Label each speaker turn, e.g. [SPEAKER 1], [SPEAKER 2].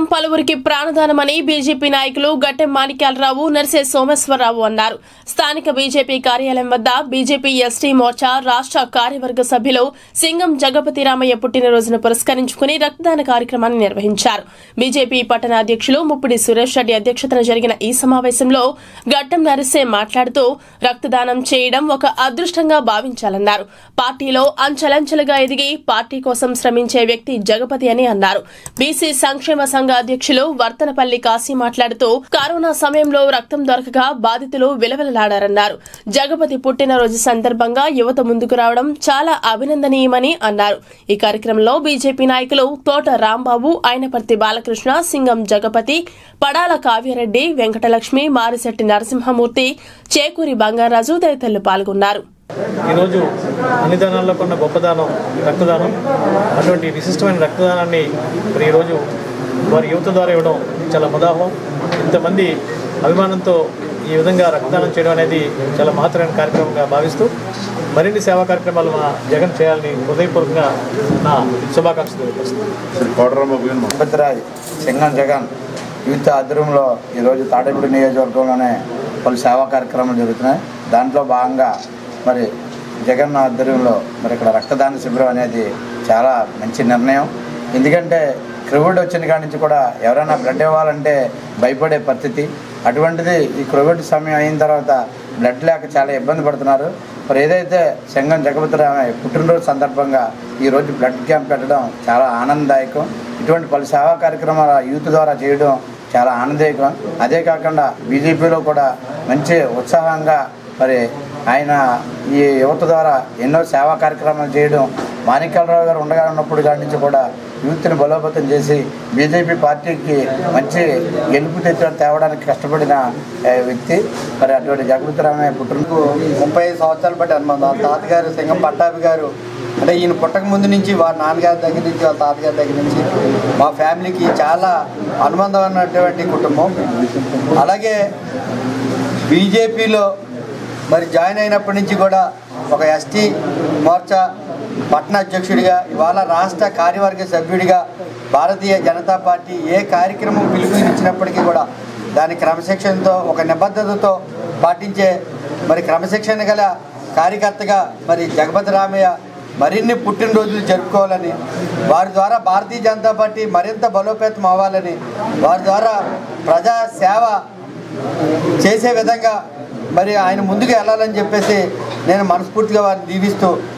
[SPEAKER 1] పలువురికి ప్రాణదానమని బీజేపీ నాయకులు గట్టెం మాణిక్యాలరావు నర్సే సోమేశ్వరరావు అన్నారు స్థానిక బీజేపీ కార్యాలయం వద్ద బీజేపీ ఎస్టీ మోర్చా రాష్ట్ర కార్యవర్గ సభ్యులు సింగం జగపతి రామయ్య పుట్టినరోజును పురస్కరించుకుని రక్తదాన కార్యక్రమాన్ని నిర్వహించారు బీజేపీ పట్టణ అధ్యక్షులు ముప్పిడి సురేష్ రెడ్డి అధ్యక్షతన జరిగిన ఈ సమావేశంలో గట్టం నరిసే మాట్లాడుతూ రక్తదానం చేయడం ఒక అదృష్టంగా భావించాలన్నారు పార్టీలో అంచెలంచెలుగా ఎదిగి పార్టీ కోసం శ్రమించే వ్యక్తి జగపతి అని అన్నారు బీసీ సంక్షేమ సంఘ అధ్యక్షులు వర్తనపల్లి కాశీ మాట్లాడుతూ కరోనా సమయంలో రక్తం దొరకక బాధితులు విలవిలలాడారన్నారు జగపతి పుట్టినరోజు సందర్భంగా యువత ముందుకు రావడం చాలా అభినందనీయమని అన్నారు ఈ కార్యక్రమంలో బీజేపీ నాయకులు తోట రాంబాబు ఆయనపర్తి బాలకృష్ణ సింగం జగపతి పడాల కావ్యారెడ్డి వెంకటలక్ష్మి మారిశెట్టి నరసింహమూర్తి చేకూరి బంగారాజు తదితరులు పాల్గొన్నారు
[SPEAKER 2] ఈరోజు అన్ని దానాల్లో కొన్న గొప్పదానం రక్తదానం అటువంటి విశిష్టమైన రక్తదానాన్ని మరి ఈరోజు వారి యువత ద్వారా ఇవ్వడం చాలా ముదాహం ఇంతమంది అభిమానంతో ఈ విధంగా రక్తదానం చేయడం అనేది చాలా మహత్తరమైన కార్యక్రమంగా భావిస్తూ మరిన్ని సేవా కార్యక్రమాలు మా జగన్ చేయాలని హృదయపూర్వకంగా నా శుభాకాంక్షలు తెలియపరుస్తున్నాను
[SPEAKER 3] తిరుపతిరాజ్ సింగం జగన్ యూత్ ఆధ్వర్యంలో ఈరోజు తాడేపూడి నియోజకవర్గంలోనే పలు సేవా కార్యక్రమాలు జరుగుతున్నాయి దాంట్లో భాగంగా మరి జగన్ ఆధ్వర్యంలో మరి ఇక్కడ రక్తదాన శిబిరం అనేది చాలా మంచి నిర్ణయం ఎందుకంటే కోవిడ్ వచ్చిన కాడి నుంచి కూడా ఎవరైనా బ్లడ్ ఇవ్వాలంటే భయపడే పరిస్థితి అటువంటిది ఈ కోవిడ్ సమయం అయిన తర్వాత బ్లడ్ లేక చాలా ఇబ్బంది పడుతున్నారు మరి ఏదైతే సంగం జగపతిరామయ్య పుట్టినరోజు సందర్భంగా ఈరోజు బ్లడ్ క్యాంప్ పెట్టడం చాలా ఆనందదాయకం ఇటువంటి పలు సేవా కార్యక్రమాల యూత్ ద్వారా చేయడం చాలా ఆనందదాయకం అదే కాకుండా బీజేపీలో కూడా మంచి ఉత్సాహంగా మరి ఆయన ఈ యువత ద్వారా ఎన్నో సేవా కార్యక్రమాలు చేయడం మాణిక్యాలరావు గారు ఉండగా ఉన్నప్పుడు కాడి నుంచి కూడా యూత్ని బలోపేతం చేసి బీజేపీ పార్టీకి మంచి గెలుపు తెచ్చ తేవడానికి కష్టపడిన ఏ, వ్యక్తి మరి అటువంటి జగపతిరామయ్య పుట్టినరోజు
[SPEAKER 4] ముప్పై ఐదు సంవత్సరాలు బట్టి అనుమానం వాళ్ళ తాతగారు సింగం పట్టాభి గారు అంటే ఈయన పుట్టక ముందు నుంచి వారి నాన్నగారి దగ్గర నుంచి వాళ్ళ తాతగారి దగ్గర నుంచి మా ఫ్యామిలీకి చాలా అనుబంధం ఉన్నటువంటి కుటుంబం అలాగే బీజేపీలో మరి జాయిన్ అయినప్పటి నుంచి కూడా ఒక ఎస్టీ మోర్చా పట్టణ అధ్యక్షుడిగా ఇవాళ రాష్ట్ర కార్యవర్గ సభ్యుడిగా భారతీయ జనతా పార్టీ ఏ కార్యక్రమం పిలుపునిచ్చినప్పటికీ కూడా దాని క్రమశిక్షణతో ఒక నిబద్ధతతో పాటించే మరి క్రమశిక్షణ గల కార్యకర్తగా మరి జగపతి రామయ్య మరిన్ని పుట్టినరోజులు జరుపుకోవాలని వారి ద్వారా భారతీయ జనతా పార్టీ మరింత బలోపేతం అవ్వాలని వారి ద్వారా ప్రజా సేవ చేసే విధంగా మరి ఆయన ముందుకు వెళ్ళాలని చెప్పేసి నేను మనస్ఫూర్తిగా వారిని దీవిస్తూ